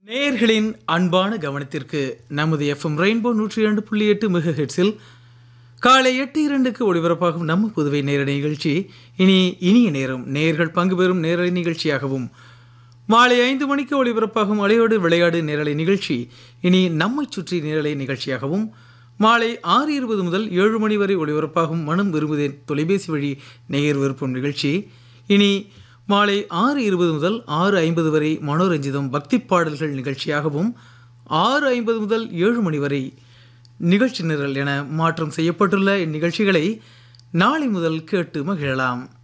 நேயர்களின் அன்பான கவனத்திற்கு நமது எஃப்எம் ரெயின்போ நூற்றி இரண்டு புள்ளி எட்டு மெகா ஹெட்ஸில் காலை எட்டு இரண்டுக்கு ஒளிபரப்பாகும் நம்ம புதுவை நேரடி நிகழ்ச்சி இனி இனிய நேரம் நேயர்கள் பங்கு பெறும் நேரலை நிகழ்ச்சியாகவும் மாலை ஐந்து மணிக்கு ஒளிபரப்பாகும் அலையோடு விளையாடு நேரலை நிகழ்ச்சி இனி நம்மை சுற்றி நேரலை நிகழ்ச்சியாகவும் மாலை ஆறு இருபது முதல் ஏழு மணி வரை ஒளிபரப்பாகும் மனம் விரும்புதேன் தொலைபேசி வழி நேயர் விருப்பம் நிகழ்ச்சி இனி மாலை ஆறு இருபது முதல் ஆறு ஐம்பது வரை மனோரஞ்சிதம் பக்தி பாடல்கள் நிகழ்ச்சியாகவும் ஆறு ஐம்பது முதல் ஏழு மணி வரை நிகழ்ச்சி நிரல் என மாற்றம் செய்யப்பட்டுள்ள இந்நிகழ்ச்சிகளை நாளை முதல் கேட்டு மகிழலாம்